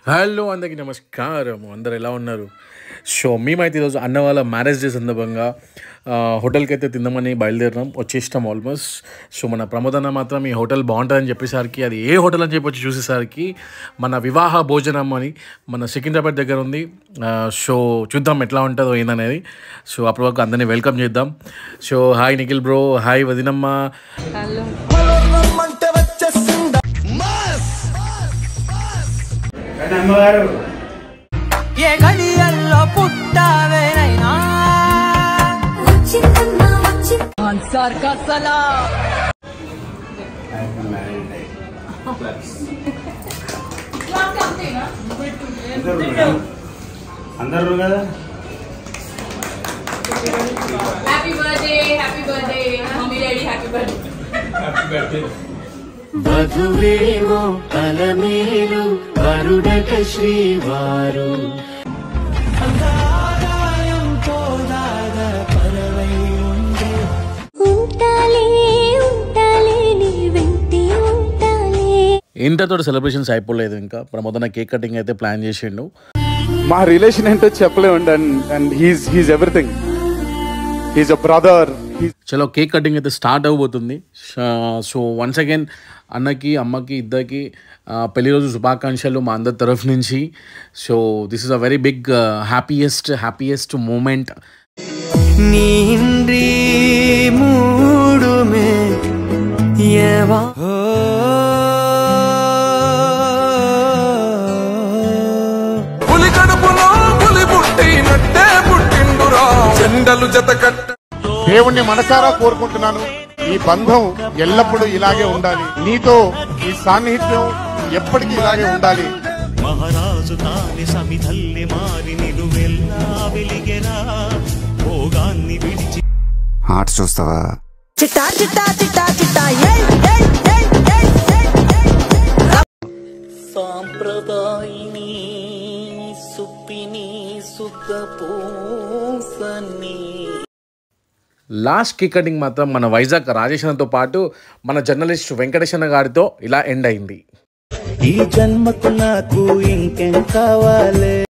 hello అందరికీ నమస్కారం అందరు ఎలా ఉన్నారు సో మేమైతే ఈరోజు అన్న వాళ్ళ మ్యారేజ్ డే సందర్భంగా ఆ, హోటల్కి అయితే తిందామని బయలుదేరినాం వచ్చేసినాం ఆల్మోస్ట్ సో మన ప్రమోద్ అన్న మాత్రం ఈ హోటల్ బాగుంటుందని చెప్పేసరికి అది ఏ హోటల్ అని చెప్పి వచ్చి చూసేసరికి మన వివాహ భోజనం అని మన సికింద్రాబాద్ దగ్గర ఉంది ఆ, సో చూద్దాం ఎట్లా ఉంటుందో ఏందనేది సో అప్పటి వరకు అందరినీ వెల్కమ్ చేద్దాం so hi Nikhil bro hi వదినమ్మ హలో ఏ గడియల్లో పుట్టావేనైనా వచ్చిందమ్మా వచ్చింది అన్సార్ కసలా అందరు కదా happy birthday happy birthday mummy daddy happy birthday వధువేమో అలమేలు వరుడక శ్రీవారు ఉంటాలే ఉంటాలే నీ వెంటే ఉంటాలే ఇంతతో సెలబ్రేషన్స్ అయిపోలేదు ఇంకా ప్రమోదన కేక్ కటింగ్ అయితే ప్లాన్ చేసిండు మా రిలేషన్ ఏంటో చెప్పలేమండి and and he's he's everything he's a brother చలో కేక్ కటింగ్ అయితే స్టార్ట్ అవబోతుంది సో వన్స్ అగైన్ అన్నకి అమ్మకి ఇద్దరికి ఆ, పెళ్లి రోజు శుభాకాంక్షలు మా అందరి తరఫు నుంచి so this is a very big happiest happiest moment நீன்றி மூடுமே ஏவா పులి కడుపులో పులి పుట్టినట్టే పుట్టిండురా చెండలు జత కట్ట దేవుణ్ణి మనసారా కోరుకుంటున్నాను ఈ బంధం ఎల్లప్పుడూ ఇలాగే ఉండాలి నీతో ఈ సాన్నిహిత్యం ఎప్పటికీ ఇలాగే ఉండాలి మహారాజు తాని సమిధల్లి మారి నిలువెల్లా వెలిగెరా భోగాన్ని విడిచి ఆర్ట్స్ చూస్తావా చిట్టా చిట్టా చిట్టా చిట్టా ఏయ్ ఏయ్ ఏయ్ ఏయ్ ఏయ్ ఏయ్ సాంప్రదాయిని సుప్పిని సుఖ పూసని లాస్ట్ కేక్ కటింగ్ మాత్రం మన వైజాగ్ రాజేష్ అన్నతో పాటు మన జర్నలిస్ట్ వెంకటేశ్వర గారితో ఇలా ఎండ్ అయింది ఈ జన్మకు నాకు ఇంకేం కావాలి